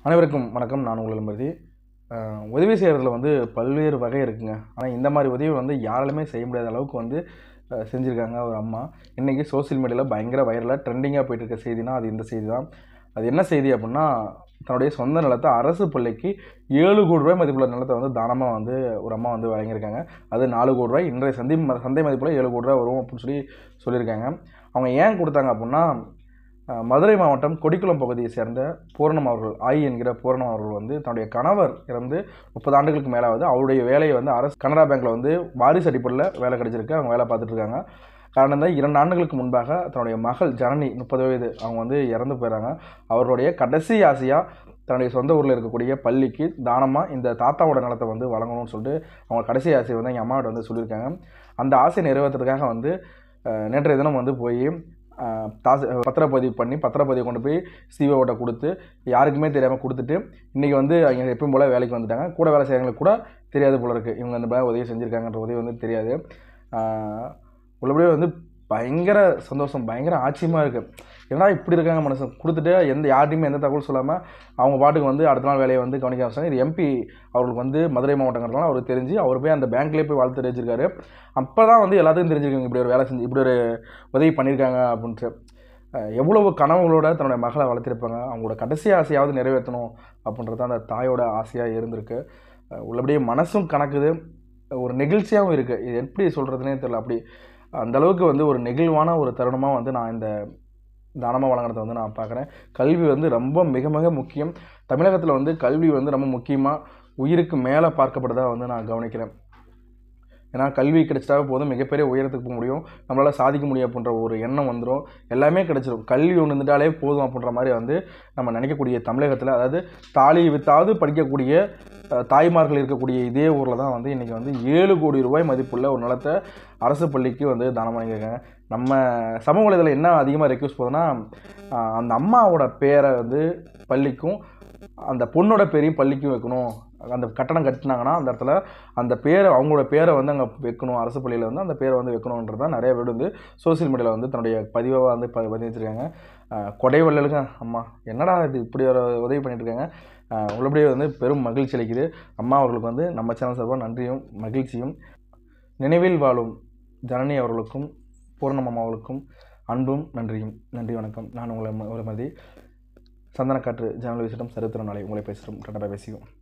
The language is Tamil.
அனைவருக்கும் வணக்கம் நான் உங்கள் மருதி உதவி செய்கிறதுல வந்து பல்வேறு வகை இருக்குங்க ஆனால் இந்த மாதிரி உதவி வந்து யாராலுமே செய்ய முடியாத அளவுக்கு வந்து அஹ், செஞ்சுருக்காங்க ஒரு அம்மா இன்றைக்கி சோஷியல் மீடியாவில் பயங்கர வைரலாக ட்ரெண்டிங்காக போயிட்டு இருக்க செய்தினா அது இந்த செய்தி தான் அது என்ன செய்தி அப்படின்னா தன்னுடைய சொந்த நிலத்தை அரசு பள்ளிக்கு ஏழு கோடி ரூபாய் மதிப்புள்ள நிலத்தை வந்து தானமாக வந்து ஒரு அம்மா வந்து வழங்கியிருக்காங்க அது நாலு கோடி ரூபாய் இன்றைய சந்தை ம- சந்தை மதிப்பில் ஏழு கோடி ரூபாய் வரும் அப்படின்னு சொல்லி சொல்லியிருக்காங்க அவங்க ஏன் கொடுத்தாங்க அப்படின்னா அஹ், மதுரை மாவட்டம் கொடிக்குளம் பகுதியை சேர்ந்த பூரணம் அவர்கள் ஆய் என்கிற பூரணம் அவர்கள் வந்து தன்னுடைய கணவர் இறந்து முப்பது ஆண்டுகளுக்கு மேலாவது அவருடைய வேலையை வந்து அரசு கனரா பேங்க்கில் வந்து வாரிசு அடிப்படையில் வேலை கிடைச்சிருக்கு அவங்க வேலை பார்த்துட்டு இருக்காங்க கடந்த இரண்டு ஆண்டுகளுக்கு முன்பாக தன்னுடைய மகள் ஜனனி முப்பது வயது அவங்க வந்து இறந்து போயிடறாங்க அவருடைய கடைசி ஆசையாக தன்னுடைய சொந்த ஊரில் இருக்கக்கூடிய பள்ளிக்கு தானமாக இந்த தாத்தாவோட நிலத்தை வந்து வழங்கணும்னு சொல்லிட்டு அவங்க கடைசி ஆசையை வந்து எங்கள் அம்மாவிட்ட வந்து சொல்லியிருக்காங்க அந்த ஆசையை நிறைவேற்றுறதுக்காக வந்து அஹ், நேற்றைய தினம் வந்து போய் அஹ், தாசு பத்திரப்பதிவு பண்ணி பத்திரப்பதிவு கொண்டு போய் சிஓட்ட கொடுத்து யாருக்குமே தெரியாமல் கொடுத்துட்டு இன்றைக்கி வந்து அவங்க எப்பயும் போல் வேலைக்கு வந்துட்டாங்க கூட வேலை செய்கிறவங்களுக்கு கூட தெரியாது போல இருக்குது இவங்க அந்த மாதிரி உதவி செஞ்சுருக்காங்கன்ற உதவி வந்து தெரியாது ஆஹ் உள்ளபடியே வந்து பயங்கர சந்தோஷம் பயங்கர ஆச்சரியமாக இருக்குது ஏன்னா இப்படி இருக்காங்க மனுஷன் கொடுத்துட்டு எந்த யார்ட்டையுமே எந்த தகவல் சொல்லாமல் அவங்க பாட்டுக்கு வந்து அடுத்த நாள் வேலையை வந்து கவனிக்க ஆரம்பிச்சாங்க இது எம்பி அவர்களுக்கு வந்து மதுரை மாவட்டங்கிறதுனால அவருக்கு தெரிஞ்சு அவர் போய் அந்த பேங்க்லேயே போய் வாழ்த்து தெரிஞ்சிருக்காரு அப்போ தான் வந்து எல்லாத்துக்கும் தெரிஞ்சிருக்காங்க இப்படி ஒரு வேலை செஞ்சு இப்படி ஒரு உதவி பண்ணியிருக்காங்க அப்படின்ட்டு அஹ் எவ்வளவு கனவுகளோட தன்னுடைய மகளை வளர்த்திருப்பாங்க அவங்களோட கடைசி ஆசையாவது நிறைவேற்றணும் அப்படின்றது அந்த தாயோட ஆசையாக இருந்திருக்கு அஹ் உள்ளபடியே மனசும் கணக்குது ஒரு நெகிழ்ச்சியாகவும் இருக்குது இது எப்படி சொல்கிறதுனே தெரியல அப்படி அந்த அளவுக்கு வந்து ஒரு நெகிழ்வான ஒரு தருணமாக வந்து நான் இந்த தானமாக வழங்குறத வந்து நான் பார்க்குறேன் கல்வி வந்து ரொம்ப மிக மிக முக்கியம் தமிழகத்தில் வந்து கல்வி வந்து ரொம்ப முக்கியமாக உயிருக்கு மேலே பார்க்கப்படுறதா வந்து நான் கவனிக்கிறேன் ஏன்னா கல்வி கிடைச்சிட்டாவே போதும் மிகப்பெரிய உயரத்துக்கு போக முடியும் நம்மளால் சாதிக்க முடியும் அப்படின்ற ஒரு எண்ணம் வந்துடும் எல்லாமே கிடைச்சிரும் கல்வி ஒன்று இருந்துட்டாலே போதும் அப்படின்ற மாதிரி வந்து நம்ம நினைக்கக்கூடிய தமிழகத்தில் அதாவது தாலி வித்தாவது படிக்கக்கூடிய அஹ், தாய்மார்கள் இருக்கக்கூடிய இதே ஊரில் தான் வந்து இன்றைக்கி வந்து ஏழு கோடி ரூபாய் மதிப்புள்ள ஒரு நிலத்தை அரசு பள்ளிக்கு வந்து தானம் வாங்கியிருக்காங்க நம்ம சமூக வலைதளம் என்ன அதிகமாக ரெக்வஸ்ட் போகுதுன்னா அஹ், அந்த அம்மாவோட பேரை வந்து பள்ளிக்கும் அந்த பொண்ணோட பேரையும் பள்ளிக்கும் வைக்கணும் அந்த கட்டணம் கட்டினாங்கன்னா அந்த இடத்துல அந்த பேரை அவங்களோட பேரை வந்து அங்கே வைக்கணும் அரசு பள்ளியில் வந்து அந்த பேரை வந்து வைக்கணுன்றது தான் நிறைய பேர் வந்து சோஷியல் மீடியாவில் வந்து தன்னுடைய பதிவாக வந்து ப பதிவு வச்சுருக்காங்க கொடை வள்ளலுங்க அம்மா என்னடா இது இப்படி ஒரு உதவி பண்ணிட்டு இருக்காங்க அஹ் உள்ளபடியே வந்து பெரும் மகிழ்ச்சி அளிக்குது அம்மா அவர்களுக்கு வந்து நம்ம சேனல் சார்பாக நன்றியும் மகிழ்ச்சியும் நினைவில் வாழும் ஜனனி அவர்களுக்கும் பூர்ணம் அம்மா அவர்களுக்கும் அன்பும் நன்றியும் நன்றி வணக்கம் நான் உங்களை ம- ஒரு மதி சந்தனக்காற்று ஜனல் விசிட்டம் சரித்திர நாளை உங்களை பேசுகிறோம் கரெக்டாக பேசிக்கும்